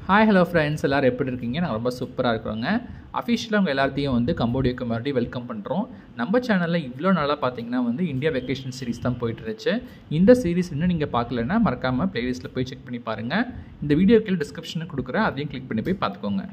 hi hello friends எல்லோரும் எப்படி இருக்கீங்க நான் ரொம்ப சூப்பராக இருக்கிறோங்க அஃபிஷியலாக உங்கள் எல்லாத்தையும் வந்து கம்போடியாவுக்கு மறுபடியும் வெல்கம் பண்ணுறோம் நம்ம சேனலில் இவ்வளோ நாளாக பார்த்தீங்கன்னா வந்து இந்தியா வெக்கேஷன் சீரிஸ் தான் போயிட்டு இருந்துச்சு இந்த சீரிஸ் இன்னும் நீங்கள் பார்க்கலன்னா மறக்காமல் ப்ளேலிஸ்ட்டில் போய் செக் பண்ணி பாருங்கள் இந்த வீடியோ கீழே டிஸ்கிரிப்ஷனில் கொடுக்குறேன் அதையும் கிளிக் பண்ணி போய் பார்த்துக்கோங்க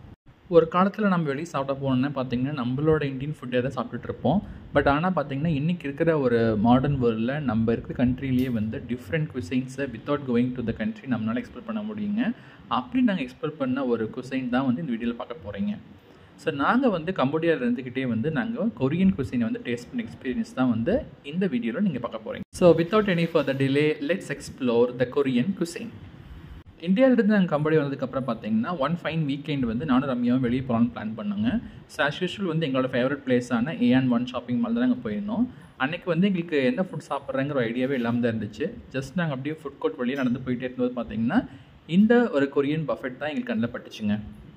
ஒரு காலத்தில் நம்ம வெளியே சாப்பிட போனோம்னா பார்த்தீங்கன்னா நம்மளோட இந்தியன் ஃபுட்டே தான் சாப்பிட்டுட்டு இருப்போம் பட் ஆனால் பார்த்தீங்கன்னா இன்றைக்கி இருக்கிற ஒரு மாடர்ன் வேர்ல்டில் நம்ம இருக்கிற கண்ட்ரிலேயே வந்து டிஃப்ரெண்ட் குசைன்ஸை without going to the country நம்மளால் எக்ஸ்ப்ளோர் பண்ண முடியுங்க அப்படி நாங்கள் எக்ஸ்ப்ளோர் பண்ண ஒரு குசைன் தான் வந்து இந்த வீடியோவில் பார்க்க போகிறீங்க ஸோ நாங்கள் வந்து கம்போடியாவில் இருந்துக்கிட்டே வந்து நாங்கள் கொரியன் குசைனை வந்து டேஸ்ட் பண்ண எக்ஸ்பீரியன்ஸ் தான் வந்து இந்த வீடியோவில் நீங்கள் பார்க்க போகிறீங்க so without any further delay let's explore the Korean cuisine இந்தியாவிலேருந்து நாங்கள் கம்பெனி வந்ததுக்கப்புறம் பார்த்தீங்கன்னா ஒன் ஃபைன் வீக்கெண்ட் வந்து நானும் ரம்யாவும் வெளியே போகலான்னு பிளான் பண்ணோங்க ஸோ ஆஸ் யூஷுவல் வந்து எங்களோட ஃபேவரட் பிளேஸான A and one shopping mall தான் நாங்கள் போயிருந்தோம் அன்றைக்கி வந்து எங்களுக்கு என்ன ஃபுட் சாப்பிட்றங்கிற ஒரு ஐடியாவே இல்லாமல் தான் இருந்துச்சு ஜஸ்ட் நாங்கள் அப்படியே ஃபுட் கோர்ட் வழியே நடந்து போயிட்டே இருந்தது பார்த்தீங்கன்னா இந்த ஒரு கொரியன் பஃபெட் தான் எங்களுக்கு கண்ணில் பட்டுச்சுங்க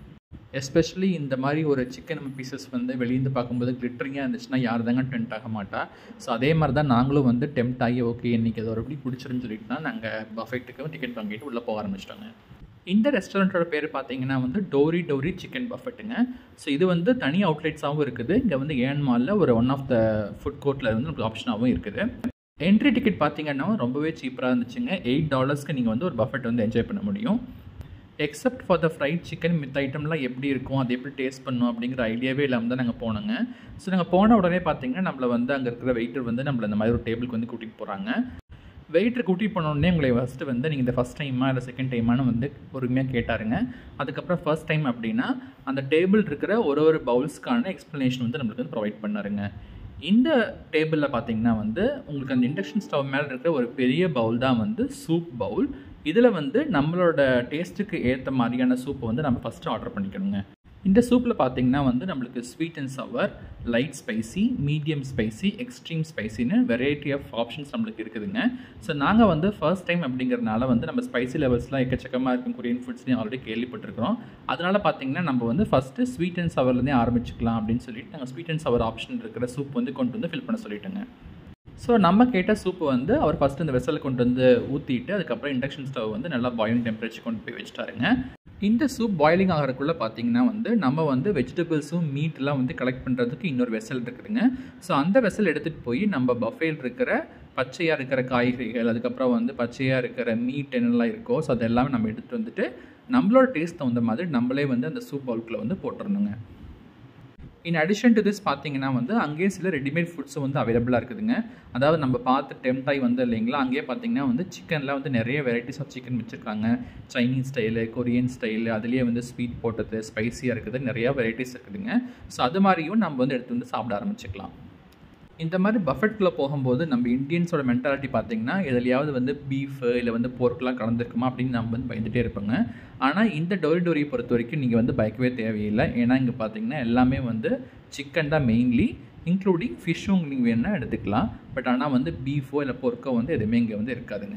எஸ்பெஷலி இந்த மாதிரி ஒரு சிக்கன் பீசஸ் வந்து வெளியேந்து பார்க்கும்போது கிளிட்டரிங்காக இருந்துச்சுன்னா யார் தாங்க டெம்ட் ஆக மாட்டா ஸோ அதே மாதிரி தான் நாங்களும் வந்து டெம்ட் ஆகி ஓகே இன்றைக்கி அது ஒரு எப்படி பிடிச்சிருன்னு சொல்லிட்டு தான் நாங்கள் பஃபெட்டுக்கு டிக்கெட் வாங்கிட்டு உள்ளே போக ஆரம்பிச்சிட்டோங்க இந்த ரெஸ்டாரண்ட்டோட பேர் பார்த்தீங்கன்னா வந்து டோரி டோரி சிக்கன் பஃபெட்டுங்க ஸோ இது வந்து தனி அவுட்லெட்ஸாகவும் இருக்குது இங்கே வந்து ஏன் மாலில் ஒரு ஒன் ஆஃப் த ஃபுட் கோர்ட்டில் வந்து நமக்கு ஆப்ஷனாகவும் இருக்குது என்ட்ரி டிக்கெட் பார்த்தீங்கன்னா ரொம்பவே சீப்பராக இருந்துச்சுங்க எயிட் டாலர்ஸ்க்கு நீங்கள் வந்து ஒரு பஃபெட் வந்து என்ஜாய் பண்ண முடியும் except for the fried chicken மித்த ஐட்டம்லாம் எப்படி இருக்கும் அது எப்படி டேஸ்ட் பண்ணும் அப்படிங்கிற ஐடியாவே இல்லாமல் தான் நாங்கள் போனோங்க ஸோ நாங்கள் போன உடனே பார்த்தீங்கன்னா நம்மளை வந்து அங்கே இருக்கிற வெயிட்டர் வந்து நம்மளை இந்த மாதிரி ஒரு டேபிளுக்கு வந்து கூட்டிகிட்டு போகிறாங்க வெயிட்டர் கூட்டிகிட்டு போனோடனே உங்களை ஃபஸ்ட்டு வந்து நீங்கள் இந்த ஃபஸ்ட் டைமா இல்லை செகண்ட் டைமானு வந்து பொறுமையாக கேட்டாருங்க அதுக்கப்புறம் ஃபர்ஸ்ட் டைம் அப்படின்னா அந்த டேபிள் இருக்கிற ஒரு ஒரு பவுல்ஸ்க்கான எக்ஸ்ப்ளனேஷன் வந்து நம்மளுக்கு வந்து ப்ரொவைட் பண்ணாருங்க இந்த டேபிளில் பார்த்தீங்கன்னா வந்து உங்களுக்கு அந்த இண்டக்ஷன் ஸ்டவ் மேலே இருக்கிற ஒரு பெரிய பவுல் தான் வந்து சூப் பவுல் இதில் வந்து நம்மளோட டேஸ்ட்டுக்கு ஏற்ற மாதிரியான சூப்பை வந்து நம்ம ஃபஸ்ட்டு ஆர்டர் பண்ணிக்கணுங்க இந்த சூப்பில் பார்த்தீங்கன்னா வந்து நம்மளுக்கு sweet and sour light spicy medium spicy extreme ஸ்பைசின்னு வெரைட்டி ஆஃப் ஆப்ஷன்ஸ் நம்மளுக்கு இருக்குதுங்க ஸோ நாங்கள் வந்து ஃபர்ஸ்ட் டைம் அப்படிங்கிறனால வந்து நம்ம ஸ்பைசி லெவல்ஸ்லாம் எக்கச்சக்கமாக இருக்கும் கொரியன் ஃபுட்ஸ்லையும் ஆல்ரெடி கேள்விப்பட்டிருக்கிறோம் அதனால் பார்த்தீங்கன்னா நம்ம வந்து ஃபஸ்ட்டு ஸ்வீட் அண்ட் சவர்லேருந்தே ஆரம்பிச்சிக்கலாம் அப்படின்னு சொல்லிட்டு நாங்கள் ஸ்வீட் அண்ட் சவர் ஆப்ஷன் இருக்கிற சூப் வந்து கொண்டு வந்து ஃபில் பண்ண சொல்லிட்டோங்க ஸோ நம்ம கேட்ட சூப்பு வந்து அவர் ஃபஸ்ட்டு இந்த வெசலில் கொண்டு வந்து ஊற்றிட்டு அதுக்கப்புறம் இண்டக்ஷன் ஸ்டவ் வந்து நல்லா பாயிலிங் டெம்பரேச்சர் கொண்டு போய் வச்சுட்டாருங்க இந்த சூப் பாயிலிங் ஆகிறதுக்குள்ளே பார்த்தீங்கன்னா வந்து நம்ம வந்து வெஜிடபிள்ஸும் மீட்லாம் வந்து கலெக்ட் பண்ணுறதுக்கு இன்னொரு வெசல் இருக்குதுங்க ஸோ அந்த வெசல் எடுத்துகிட்டு போய் நம்ம பஃபேல் இருக்கிற பச்சையாக இருக்கிற காய்கறிகள் அதுக்கப்புறம் வந்து பச்சையாக இருக்கிற மீட் என்னெல்லாம் இருக்கோ ஸோ அது எல்லாமே நம்ம எடுத்துகிட்டு வந்துட்டு நம்மளோட டேஸ்ட் தகுந்த மாதிரி நம்மளே வந்து அந்த சூப் பவுலுக்குள்ளே வந்து போட்டுருணுங்க இன் அடிஷன் டு திஸ் பார்த்தீங்கன்னா வந்து அங்கேயே சில ரெடிமேட் ஃபுட்ஸும் வந்து அவைலபிளாக இருக்குதுங்க அதாவது நம்ம பார்த்து டெம்டாய் வந்து இல்லைங்களா அங்கேயே பார்த்தீங்கன்னா வந்து சிக்கனில் வந்து நிறைய வெரைட்டிஸ் ஆஃப் சிக்கன் வச்சுருக்காங்க சைனீஸ் ஸ்டைலு கொரியன் ஸ்டைலு அதுலேயே வந்து ஸ்வீட் போட்டது ஸ்பைஸியாக இருக்குது நிறையா வெரைட்டிஸ் இருக்குதுங்க ஸோ அது மாதிரியும் நம்ம வந்து எடுத்து வந்து சாப்பிட ஆரம்பிச்சுக்கலாம் இந்த மாதிரி பஃபெட்குள்ளே போகும்போது நம்ம இந்தியன்ஸோட மென்டாலிட்டி பார்த்திங்கன்னா எதுலையாவது வந்து பீஃபு இல்லை வந்து போர்க்கெலாம் கலந்துருக்குமா அப்படின்னு நம்ம வந்து பயந்துகிட்டே இருப்போங்க ஆனால் இந்த டோரி டோரியை பொறுத்த வரைக்கும் நீங்கள் வந்து பயக்கவே தேவையில்லை ஏன்னா இங்கே பார்த்தீங்கன்னா எல்லாமே வந்து சிக்கன் தான் மெயின்லி இன்க்ளூடிங் ஃபிஷ்ஷும் நீங்கள் வேணால் எடுத்துக்கலாம் பட் ஆனால் வந்து பீஃபோ இல்லை பொருக்கோ வந்து எதுவுமே இங்கே வந்து இருக்காதுங்க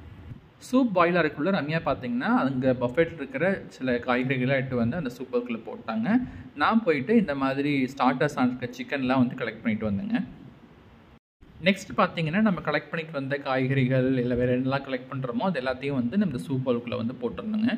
சூப் பாயில் ஆகிறதுக்குள்ளே ரம்யா பார்த்தீங்கன்னா அங்கே பஃபெட்டில் இருக்கிற சில காய்கறிகளை எடுத்து வந்து அந்த சூப்பருக்குள்ளே போட்டாங்க நான் போயிட்டு இந்த மாதிரி ஸ்டார்டர்ஸ் இருக்க சிக்கன்லாம் வந்து கலெக்ட் பண்ணிட்டு வந்தேங்க நெக்ஸ்ட் பார்த்தீங்கன்னா நம்ம கலெக்ட் பண்ணிட்டு வந்த காய்கறிகள் இல்லை வேறு என்னெல்லாம் கலெக்ட் பண்ணுறோமோ அது எல்லாத்தையும் வந்து நம்ம சூப் பவுலுக்குள்ளே வந்து போட்டுருந்தோங்க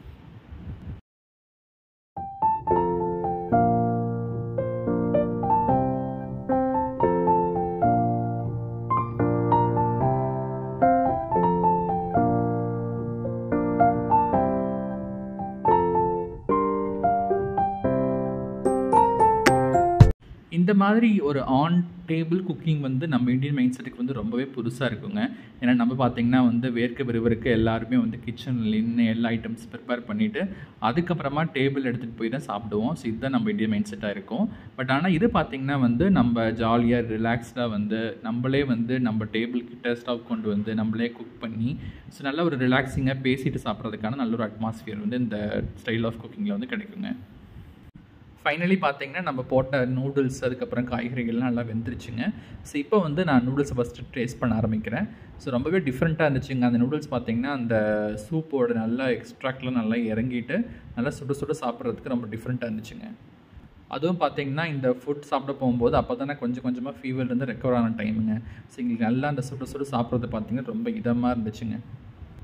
இந்த மாதிரி ஒரு ஆன் டேபிள் குக்கிங் வந்து நம்ம இந்தியன் மைண்ட் செட்டுக்கு வந்து ரொம்பவே புதுசாக இருக்குங்க ஏன்னா நம்ம பார்த்திங்கன்னா வந்து வேர்க்க விறுவிறுக்க எல்லாருமே வந்து கிச்சனில் நின்று எல்லா ஐட்டம்ஸ் ப்ரிப்பேர் பண்ணிவிட்டு அதுக்கப்புறமா டேபிள் எடுத்துகிட்டு போய் தான் சாப்பிடுவோம் ஸோ இதுதான் நம்ம இந்தியன் மைண்ட் செட்டாக இருக்கும் பட் ஆனால் இது பார்த்திங்கன்னா வந்து நம்ம ஜாலியாக ரிலாக்ஸ்டாக வந்து நம்மளே வந்து நம்ம டேபிள் கிட்ட ஸ்டவ் கொண்டு வந்து நம்மளே குக் பண்ணி ஸோ நல்ல ஒரு ரிலாக்ஸிங்காக பேசிட்டு சாப்பிட்றதுக்கான நல்ல ஒரு அட்மாஸ்ஃபியர் வந்து இந்த ஸ்டைல் ஆஃப் குக்கிங்கில் வந்து கிடைக்குங்க ஃபைனலி பார்த்தீங்கன்னா நம்ம போட்ட நூடுல்ஸ் அதுக்கப்புறம் காய்கறிகள்லாம் நல்லா வெந்துருச்சுங்க ஸோ இப்போ வந்து நான் நூடுல்ஸை ஃபஸ்ட்டு டேஸ்ட் பண்ண ஆரம்பிக்கிறேன் ஸோ ரொம்பவே டிஃப்ரெண்ட்டாக இருந்துச்சுங்க அந்த நூடுல்ஸ் பார்த்தீங்கன்னா அந்த சூப்போட நல்லா எக்ஸ்ட்ராக்ட்லாம் நல்லா இறங்கிட்டு நல்லா சுட சுட சாப்பிட்றதுக்கு ரொம்ப டிஃப்ரெண்ட்டாக இருந்துச்சுங்க அதுவும் பார்த்தீங்கன்னா இந்த ஃபுட் சாப்பிட போகும்போது அப்போ தானே கொஞ்சம் கொஞ்சமாக ஃபீவர்லேருந்து ரெக்கவர் ஆன டைமுங்க ஸோ எங்களுக்கு நல்லா அந்த சுட சுட சாப்பிட்றது பார்த்தீங்கன்னா ரொம்ப இதமாக இருந்துச்சுங்க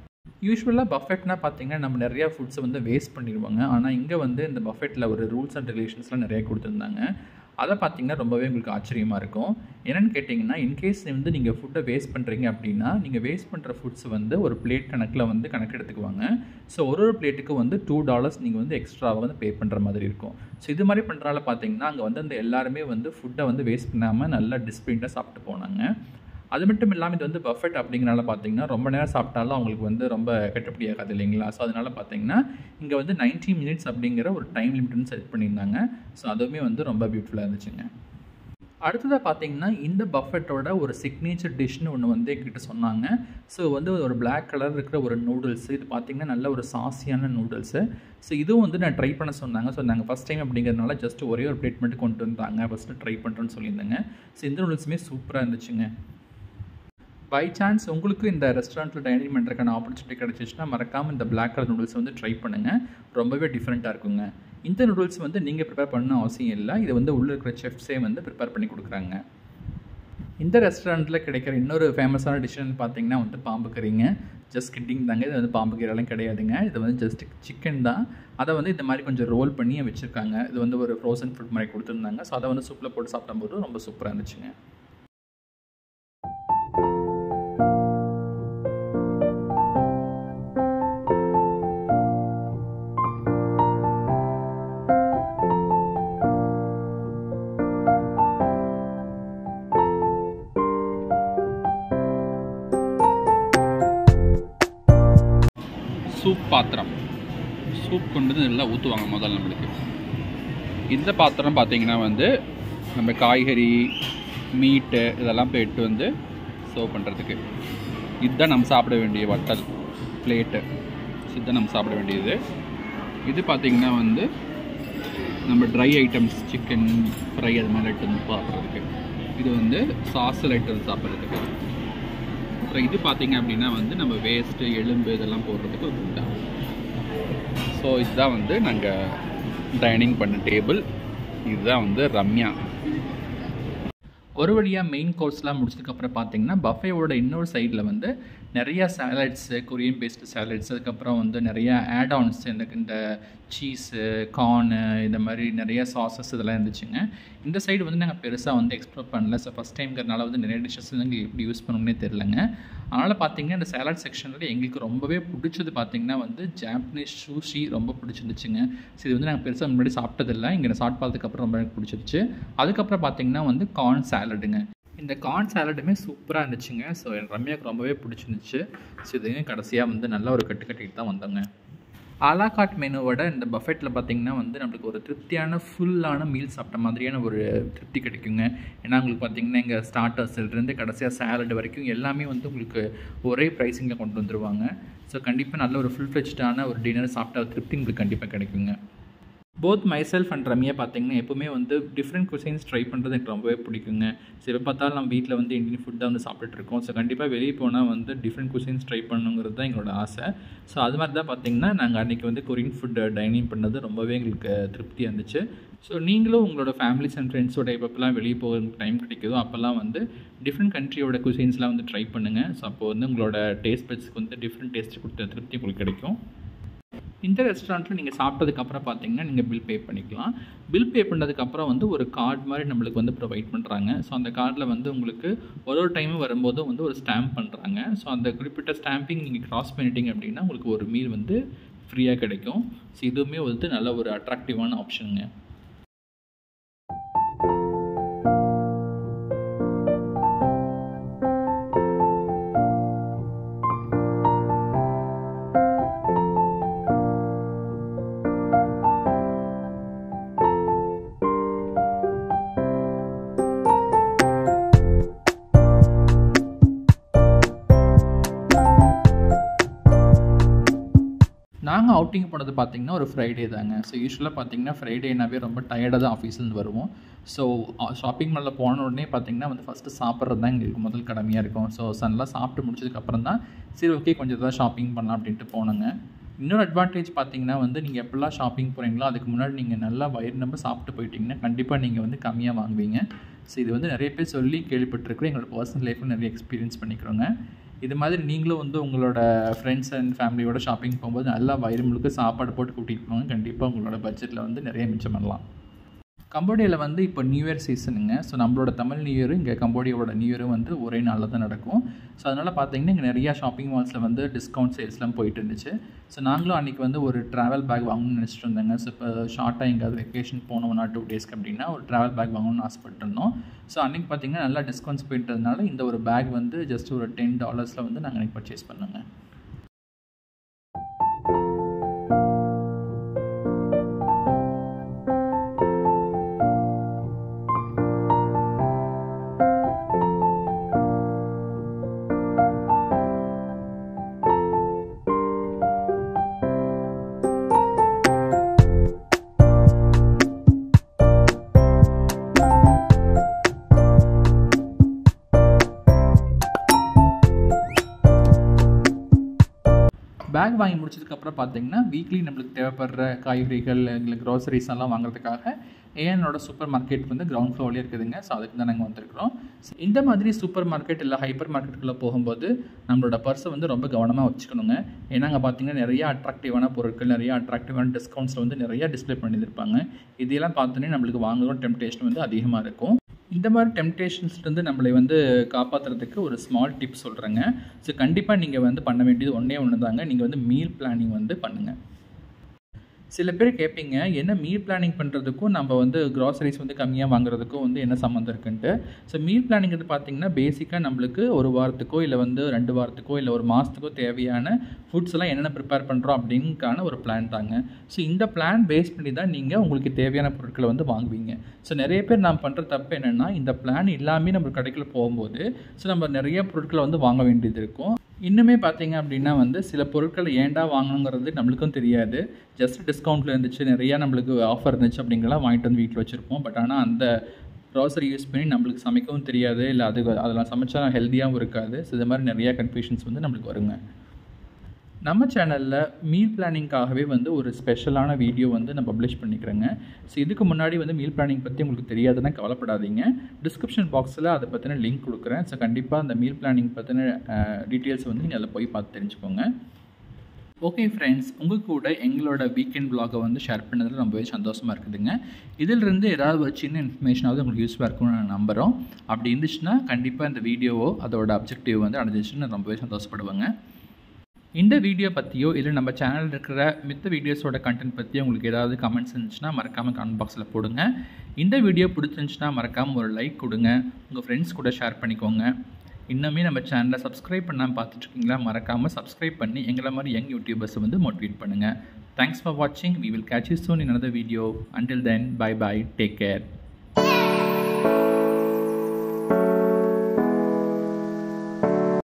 யூஸ்வலாக பஃபெட்னா பார்த்தீங்கன்னா நம்ம நிறையா ஃபுட்ஸை வந்து வேஸ்ட் பண்ணிடுவாங்க ஆனால் இங்கே வந்து இந்த பஃபெட்டில் ஒரு ரூல்ஸ் அண்ட் ரெகுலேஷன்ஸ்லாம் நிறைய கொடுத்துருந்தாங்க அதை பார்த்தீங்கன்னா ரொம்பவே உங்களுக்கு ஆச்சரியமாக இருக்கும் என்னென்னு கேட்டிங்கன்னா இன்கேஸ் வந்து நீங்கள் ஃபுட்டை வேஸ்ட் பண்ணுறீங்க அப்படின்னா நீங்கள் வேஸ்ட் பண்ணுற ஃபுட்ஸ் வந்து ஒரு பிளேட் கணக்கில் வந்து கணக்கு எடுத்துக்குவாங்க ஸோ ஒரு ஒரு பிளேட்டுக்கு வந்து டூ டாலர்ஸ் நீங்கள் வந்து எக்ஸ்ட்ராவாக வந்து பே பண்ணுற மாதிரி இருக்கும் ஸோ இது மாதிரி பண்ணுறனால பார்த்தீங்கன்னா அங்கே வந்து அந்த எல்லாருமே வந்து ஃபுட்டை வந்து வேஸ்ட் பண்ணாமல் நல்லா டிஸ்பிளின்டாக சாப்பிட்டு போனாங்க அது மட்டும் இல்லாமல் இது வந்து பஃபெட் அப்படிங்கிறனால பார்த்தீங்கன்னா ரொம்ப நேரம் சாப்பிட்டாலும் அவங்களுக்கு வந்து ரொம்ப கட்டுப்படி ஆகாது இல்லைங்களா ஸோ அதனால் பார்த்தீங்கன்னா இங்கே வந்து நைன்ட்டி மினிட்ஸ் அப்படிங்கிற ஒரு டைம் லிமிட்னு செட் பண்ணியிருந்தாங்க ஸோ அதுவுமே வந்து ரொம்ப பியூட்டிஃபுல்லாக இருந்துச்சுங்க அடுத்ததாக பார்த்தீங்கன்னா இந்த பஃபெட்டோட ஒரு சிக்னேச்சர் டிஷ்னு ஒன்று வந்து எங்கிட்ட சொன்னாங்க ஸோ வந்து ஒரு பிளாக் கலர் இருக்கிற ஒரு நூடுல்ஸ் இது பார்த்தீங்கன்னா நல்ல ஒரு சாசியான நூடுல்ஸு ஸோ இதுவும் வந்து நான் ட்ரை பண்ண சொன்னாங்க ஸோ நாங்கள் ஃபஸ்ட் டைம் அப்படிங்கிறதுனால ஜஸ்ட் ஒரே ஒரு பிளேட் மட்டும் கொண்டு வந்தாங்க ஃபஸ்ட்டு ட்ரை பண்ணுறேன்னு சொல்லியிருந்தாங்க ஸோ இந்த நூடுல்ஸுமே சூப்பராக இருந்துச்சுங்க பை சான்ஸ் உங்களுக்கு இந்த ரெஸ்டாரண்ட்டில் டைனிங் பண்ணுறதுக்கான ஆப்பர்ச்சுனிட்டி கிடச்சிச்சுன்னா மறக்காமல் இந்த பிளாக் கலர் நூடுல்ஸ் வந்து ட்ரை பண்ணுங்கள் ரொம்பவே டிஃப்ரெண்ட்டாக இருக்குங்க இந்த நூடுல்ஸ் வந்து நீங்கள் ப்ரிப்பேர் பண்ண அவசியம் இல்லை இது வந்து உள்ளே இருக்கிற செஃப்ஸே வந்து ப்ரிப்பேர் பண்ணி கொடுக்குறாங்க இந்த ரெஸ்டாரண்ட்டில் கிடைக்கிற இன்னொரு ஃபேமஸான டிஷ்ஷுன்னு பார்த்தீங்கன்னா வந்து பாம்பு கறிங்க ஜஸ்ட் கிட்டிங் தாங்க இது வந்து பாம்பு கறியெல்லாம் கிடையாதுங்க இது வந்து ஜஸ்ட் சிக்கன் தான் அதை வந்து இந்த மாதிரி கொஞ்சம் ரோல் பண்ணி வச்சுருக்காங்க இது வந்து ஒரு ஃப்ரோசன் ஃபுட் மாதிரி கொடுத்துருந்தாங்க ஸோ அதை வந்து சூப்பில் போட்டு சாப்பிடும்போது ரொம்ப சூப்பராக இருந்துச்சுங்க சூப் பாத்திரம் சூப் கொண்டு வந்து நல்லா ஊற்றுவாங்க முதல்ல நம்மளுக்கு இந்த பாத்திரம் பார்த்தீங்கன்னா வந்து நம்ம காய்கறி மீட்டு இதெல்லாம் போய் எடுத்து வந்து சர்வ் பண்ணுறதுக்கு இதுதான் நம்ம சாப்பிட வேண்டிய வட்டல் பிளேட்டு இதுதான் நம்ம சாப்பிட வேண்டியது இது பார்த்தீங்கன்னா வந்து நம்ம ட்ரை ஐட்டம்ஸ் சிக்கன் ஃப்ரை அது மாதிரி எடுத்து வந்து சாப்பிட்றதுக்கு இது வந்து சாஸில் எடுத்து வந்து சாப்பிட்றதுக்கு அப்புறம் இது பார்த்தீங்க அப்படின்னா வந்து நம்ம வேஸ்ட்டு எலும்பு இதெல்லாம் போடுறதுக்கு ஒரு குண்டா ஸோ இதுதான் வந்து நாங்கள் டைனிங் பண்ண டேபிள் இதுதான் வந்து ரம்யா ஒரு வழியாக மெயின் கோர்ஸ்லாம் முடிச்சதுக்கப்புறம் பார்த்தீங்கன்னா பஃபேவோட இன்னொரு சைடில் வந்து நிறையா சாலட்ஸு கொரியன் பேஸ்டு சாலட்ஸ் அதுக்கப்புறம் வந்து நிறையா ஆட் ஆன்ஸ் இந்த இந்த சீஸு கார்னு இந்த மாதிரி நிறைய சாசஸ் இதெல்லாம் இருந்துச்சுங்க இந்த சைடு வந்து நாங்கள் பெருசாக வந்து எக்ஸ்ப்ளோர் பண்ணல ஸோ ஃபஸ்ட் டைம்ங்கிறனால வந்து நிறைய டிஷ்ஷஸ் வந்து எங்களுக்கு எப்படி யூஸ் பண்ணணும்னே தெரிலங்க அதனால் பார்த்தீங்கன்னா இந்த சாலட் செக்ஷனில் எங்களுக்கு ரொம்பவே பிடிச்சது பார்த்தீங்கன்னா வந்து ஜாப்பனீஸ் சூஷி ரொம்ப பிடிச்சிருந்துச்சுங்க ஸோ இது வந்து நாங்கள் பெருசாக முன்னாடி சாப்பிட்டதில்லை இங்கே சாப்பிட்டு பார்த்ததுக்கப்புறம் ரொம்ப எனக்கு பிடிச்சிருச்சு அதுக்கப்புறம் பார்த்தீங்கன்னா வந்து கார்ன் சாலடுங்க இந்த கார்ன் சாலடுமே சூப்பராக இருந்துச்சுங்க ஸோ ரம்யாவுக்கு ரொம்பவே பிடிச்சிருந்துச்சு ஸோ இதுங்க கடைசியாக வந்து நல்ல ஒரு கட்டு கட்டிட்டு தான் வந்தோங்க அலாகாட் மெனுவோட இந்த பஃபெட்டில் பார்த்தீங்கன்னா வந்து நம்மளுக்கு ஒரு திருப்தியான ஃபுல்லான மீல் சாப்பிட்ட மாதிரியான ஒரு திருப்தி கிடைக்குங்க ஏன்னா உங்களுக்கு பார்த்தீங்கன்னா எங்கள் ஸ்டார்டர்ஸ்லேருந்து கடைசியாக சேலட் வரைக்கும் எல்லாமே வந்து உங்களுக்கு ஒரே ப்ரைஸிங்கில் கொண்டு வந்துருவாங்க ஸோ கண்டிப்பாக நல்ல ஒரு ஃபுல் ஃப்ளெஜ்டான ஒரு டின்னர் சாப்பிட்ட ஒரு திருப்தி உங்களுக்கு கண்டிப்பாக கிடைக்குங்க both my self and Ramya பார்த்தீங்கன்னா எப்போவுமே வந்து டிஃப்ரெண்ட் குசைன்ஸ் ட்ரை பண்ணுறது எனக்கு ரொம்பவே பிடிக்குங்க ஸோ எப்போ பார்த்தாலும் நம்ம வீட்டில் வந்து இந்தியன் ஃபுட் தான் வந்து சாப்பிட்டுட்டு இருக்கோம் ஸோ கண்டிப்பாக வெளியே போனால் வந்து டிஃப்ரெண்ட் குசைன்ஸ் ட்ரை பண்ணணுங்கிறது தான் எங்களோட ஆசை ஸோ அது மாதிரி தான் பார்த்தீங்கன்னா நாங்கள் அன்றைக்கி வந்து கொரியன் ஃபுட் டைனிங் பண்ணது ரொம்பவே எங்களுக்கு திருப்தியாக இருந்துச்சு ஸோ நீங்களும் உங்களோட ஃபேமிலிஸ் அண்ட் ஃப்ரெண்ட்ஸோட எப்பப்பெல்லாம் வெளியே போகிற டைம் கிடைக்குதோ அப்போல்லாம் வந்து டிஃப்ரெண்ட் கண்ட்ரியோட குசைன்ஸ்லாம் வந்து ட்ரை பண்ணுங்கள் ஸோ அப்போ வந்து உங்களோட் டேஸ்ட் பட்ஸ்க்கு வந்து டிஃப்ரெண்ட் டேஸ்ட் கொடுத்த திருப்தி உங்களுக்கு கிடைக்கும் இந்த ரெஸ்டாரண்ட்டில் நீங்கள் சாப்பிட்டதுக்கப்புறம் பார்த்தீங்கன்னா நீங்கள் பில் பே பண்ணிக்கலாம் பில் பே பண்ணதுக்கப்புறம் வந்து ஒரு கார்டு மாதிரி நம்மளுக்கு வந்து ப்ரொவைட் பண்ணுறாங்க ஸோ அந்த கார்டில் வந்து உங்களுக்கு ஒரு ஒரு டைமும் வரும்போதும் வந்து ஒரு ஸ்டாம்ப் பண்ணுறாங்க ஸோ அந்த குறிப்பிட்ட ஸ்டாம்பிங் நீங்கள் க்ராஸ் பண்ணிட்டீங்க அப்படின்னா உங்களுக்கு ஒரு மீல் வந்து ஃப்ரீயாக கிடைக்கும் ஸோ இதுவுமே வந்து நல்ல ஒரு அட்ராக்டிவான ஆப்ஷனுங்க நாங்கள் அவுட்டிங் போனது பார்த்தீங்கன்னா ஒரு ஃப்ரைடே தாங்க ஸோ யூஸ்வலாக பார்த்தீங்கன்னா ஃப்ரைடேனாவே ரொம்ப டயர்டாக தான் ஆஃபீஸ்லேருந்து வருவோம் ஸோ ஷாப்பிங் மாலில் போன உடனே பார்த்தீங்கன்னா வந்து ஃபஸ்ட்டு சாப்பிட்றது தான் எங்களுக்கு முதல் கடமையாக இருக்கும் ஸோ சன்லாம் சாப்பிட்டு முடிச்சதுக்கப்புறம் தான் சரி ஓகே கொஞ்சம் தான் ஷாப்பிங் பண்ணலாம் அப்படின்ட்டு போனோங்க இன்னொரு அட்வான்டேஜ் பார்த்தீங்கன்னா வந்து நீங்கள் எப்படிலாம் ஷாப்பிங் போகிறீங்களோ அதுக்கு முன்னாடி நீங்கள் நல்லா வயிறு நம்ப சாப்பிட்டு போயிட்டீங்கன்னா கண்டிப்பாக நீங்கள் வந்து கம்மியாக வாங்குவீங்க ஸோ இது வந்து நிறைய பேர் சொல்லி கேள்விப்பட்டிருக்கிறேன் எங்களோட பர்சனல் லைஃப்பில் நிறைய எக்ஸ்பீரியன்ஸ் பண்ணிக்கிறோங்க இது மாதிரி நீங்களும் வந்து உங்களோட ஃப்ரெண்ட்ஸ் அண்ட் ஃபேமிலியோட ஷாப்பிங் போகும்போது நல்லா வயிறு முழுக்க சாப்பாடு போட்டு கூட்டிகிட்டு போங்க கண்டிப்பாக உங்களோட பட்ஜெட்டில் வந்து நிறைய மிச்சம் பண்ணலாம் கம்போடியாவில் வந்து இப்போ நியூ இயர் சீசனுங்க ஸோ நம்மளோட தமிழ் நியூ இயரும் இங்கே கம்போடியாவோட நியூ இயரும் வந்து ஒரே நாளில் தான் நடக்கும் ஸோ அதனால் பார்த்தீங்கன்னா இங்கே நிறையா ஷாப்பிங் மால்ஸில் வந்து டிஸ்கவுண்ட் சேல்ஸ்லாம் போயிட்டு இருந்துச்சு ஸோ நாங்களும் அன்றைக்கி வந்து ஒரு ட்ராவல் பேக் வாங்கணும்னு நினச்சிட்டு இருந்தாங்க ஸோ இப்போ ஷார்ட்டாக எங்கேயாவது வெக்கேஷன் போனோம் ஒன் ஆர் டூ டேஸ்க்கு அப்படின்னா ஒரு ட்ராவல் பேக் வாங்கணும்னு ஆசைப்பட்டிருந்தோம் ஸோ அன்றைக்கி பார்த்தீங்கன்னா நல்லா டிஸ்கவுண்ட்ஸ் போயிட்டதுனால இந்த ஒரு பேக் வந்து ஜஸ்ட் ஒரு டென் டாலர்ஸில் வந்து நாங்கள் அன்றைக்கி பர்ச்சேஸ் பண்ணோங்க பேக் வாங்கி முடிச்சதுக்கப்புறம் பார்த்தீங்கன்னா வீக்லி நம்மளுக்கு தேவைப்படுற காய்கறிகள் இல்லை க்ராசரிஸ் எல்லாம் வாங்குறதுக்காக ஏஎனோட சூப்பர் மார்க்கெட் வந்து கிரவுண்ட் ஃப்ளோர்லேயே இருக்குதுங்க ஸோ அதுக்கு தான் நாங்கள் வந்திருக்கிறோம் So, இந்த மாதிரி சூப்பர் மார்க்கெட் இல்லை ஹைப்பர் மார்க்கெட்டுக்குள்ளே போகும்போது நம்மளோட பர்ஸை வந்து ரொம்ப கவனமாக வச்சுக்கணுங்க ஏன்னா அங்கே பார்த்தீங்கன்னா நிறைய அட்ராக்டிவான பொருட்கள் நிறைய அட்ராக்டிவான டிஸ்கவுண்ட்ஸில் வந்து நிறைய டிஸ்ப்ளே பண்ணியிருப்பாங்க இதெல்லாம் பார்த்தோன்னே நம்மளுக்கு வாங்கணும் டெம்டேஷன் வந்து அதிகமாக இருக்கும் இந்த மாதிரி டெம்டேஷன்ஸ்லேருந்து நம்மளை வந்து காப்பாற்றுறதுக்கு ஒரு ஸ்மால் டிப் சொல்கிறேங்க ஸோ கண்டிப்பாக நீங்கள் வந்து பண்ண வேண்டியது ஒன்றே ஒன்று தாங்க நீங்கள் வந்து மீல் பிளானிங் வந்து பண்ணுங்கள் சில பேர் கேட்பீங்க என்ன மீல் பிளானிங் பண்ணுறதுக்கும் நம்ம வந்து க்ராசரிஸ் வந்து கம்மியாக வாங்குறதுக்கும் வந்து என்ன சம்மந்தம் இருக்குன்ட்டு ஸோ மீல் பிளானிங் வந்து பார்த்திங்கன்னா பேசிக்காக நம்மளுக்கு ஒரு வாரத்துக்கோ இல்லை வந்து ரெண்டு வாரத்துக்கோ இல்லை ஒரு மாதத்துக்கோ தேவையான ஃபுட்ஸ் எல்லாம் என்னென்ன ப்ரிப்பேர் பண்ணுறோம் அப்படின்னுக்கான ஒரு பிளான் தாங்க ஸோ இந்த பிளான் பேஸ் பண்ணி தான் நீங்கள் உங்களுக்கு தேவையான பொருட்களை வந்து வாங்குவீங்க ஸோ நிறைய பேர் நான் பண்ணுற தப்பு என்னென்னா இந்த பிளான் இல்லாமல் நம்ம கடைக்குள்ள போகும்போது ஸோ நம்ம நிறைய பொருட்களை வந்து வாங்க வேண்டியது இருக்கும் இன்னுமே பார்த்தீங்க அப்படின்னா வந்து சில பொருட்கள் ஏன்டா வாங்கணுங்கிறது நம்மளுக்கும் தெரியாது ஜஸ்ட் டிஸ்கவுண்ட்டில் இருந்துச்சு நிறையா நம்மளுக்கு ஆஃபர் இருந்துச்சு அப்படிங்கலாம் வாங்கிட்டு வந்து வீட்டில் வச்சுருப்போம் பட் ஆனால் அந்த க்ராசரி யூஸ் பண்ணி நம்மளுக்கு சமைக்கவும் தெரியாது இல்லை அது அதெல்லாம் சமைச்சா ஹெல்த்தியாகவும் இருக்காது ஸோ இது மாதிரி நிறையா கன்ஃபியூஷன்ஸ் வந்து நம்மளுக்கு வருங்க நம்ம சேனலில் மீல் பிளானிங்காகவே வந்து ஒரு ஸ்பெஷலான வீடியோ வந்து நான் பப்ளிஷ் பண்ணிக்கிறேங்க ஸோ இதுக்கு முன்னாடி வந்து மீல் பிளானிங் பற்றி உங்களுக்கு தெரியாதுன்னா கவலைப்படாதீங்க டிஸ்கிரிப்ஷன் பாக்ஸில் அதை பற்றின லிங்க் கொடுக்குறேன் ஸோ கண்டிப்பாக அந்த மீல் பிளானிங் பற்றின டீட்டெயில்ஸ் வந்து நீங்கள் அதில் போய் பார்த்து தெரிஞ்சுக்கோங்க ஓகே ஃப்ரெண்ட்ஸ் உங்கள் கூட எங்களோட வீக்கெண்ட் vlog-அ வந்து ஷேர் பண்ணதில் ரொம்பவே சந்தோஷமாக இருக்குதுங்க இதிலிருந்து ஏதாவது ஒரு சின்ன இன்ஃபர்மேஷனாவது உங்களுக்கு யூஸ்ஃபுல்லாக இருக்கும்னு நான் நம்புகிறோம் அப்படி இருந்துச்சுன்னா கண்டிப்பாக இந்த வீடியோவோ அதோட அப்ஜெக்டிவ் வந்து அடைஞ்சிச்சுன்னு நான் ரொம்பவே சந்தோஷப்படுவேங்க இந்த வீடியோ பற்றியோ இல்லை நம்ம சேனலில் இருக்கிற மித்த வீடியோஸோட கண்டென்ட் பற்றியோ உங்களுக்கு ஏதாவது கமெண்ட்ஸ் இருந்துச்சுன்னா மறக்காமல் கமெண்ட் பாக்ஸில் போடுங்க இந்த வீடியோ பிடிச்சிருந்துச்சுன்னா மறக்காமல் ஒரு லைக் கொடுங்க உங்கள் ஃப்ரெண்ட்ஸ் கூட ஷேர் பண்ணிக்கோங்க இன்னுமே நம்ம சேனலை சப்ஸ்கிரைப் பண்ணாமல் பார்த்துட்ருக்கீங்களா மறக்காமல் சப்ஸ்கிரைப் பண்ணி எங்களை மாதிரி யங் யூடியூபர்ஸை வந்து மோட்டிவேட் பண்ணுங்கள் தேங்க்ஸ் ஃபார் வாட்சிங் we will catch you soon in another video until then bye bye take care